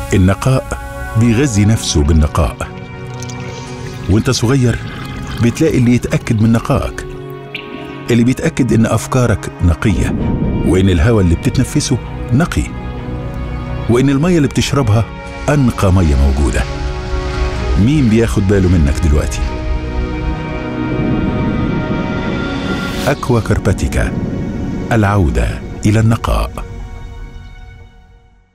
النقاء بيغذي نفسه بالنقاء وانت صغير بتلاقي اللي يتأكد من نقائك اللي بيتأكد إن أفكارك نقية وإن الهواء اللي بتتنفسه نقي وإن المية اللي بتشربها أنقى مية موجودة مين بياخد باله منك دلوقتي؟ أكوا كرباتيكا العودة إلى النقاء